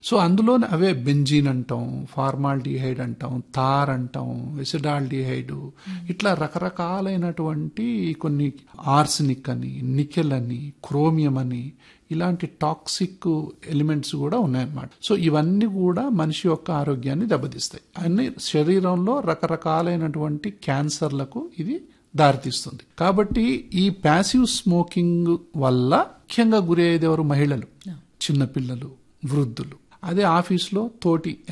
so అందులో అవే benzene అంటాం formaldehyde అంటాం తార్ అంటాం ఎసిడాల్డిహైడ్ ఇట్లా రకరకాలైనటువంటి కొన్ని ఆర్సినిక్ అని నికెల్ అని క్రోమియం అని ఇలాంటి టాక్సిక్ ఎలిమెంట్స్ కూడా ఉన్నాయన్నమాట సో ఇవన్నీ కూడా మనిషి యొక్క ఆరోగ్యాన్ని దెబ్బతీస్తాయి అన్ని శరీరంలో రకరకాలైనటువంటి క్యాన్సర్లకు ఇది దారితీస్తుంది కాబట్టి ఈ ప్యాసివ్ స్మోకింగ్ వల్ల ముఖ్యంగా గురి అయ్యేది ఎవరు మహిళలు చిన్నపిల్లలు వృద్ధులు అదే ఆఫీస్లో తోటి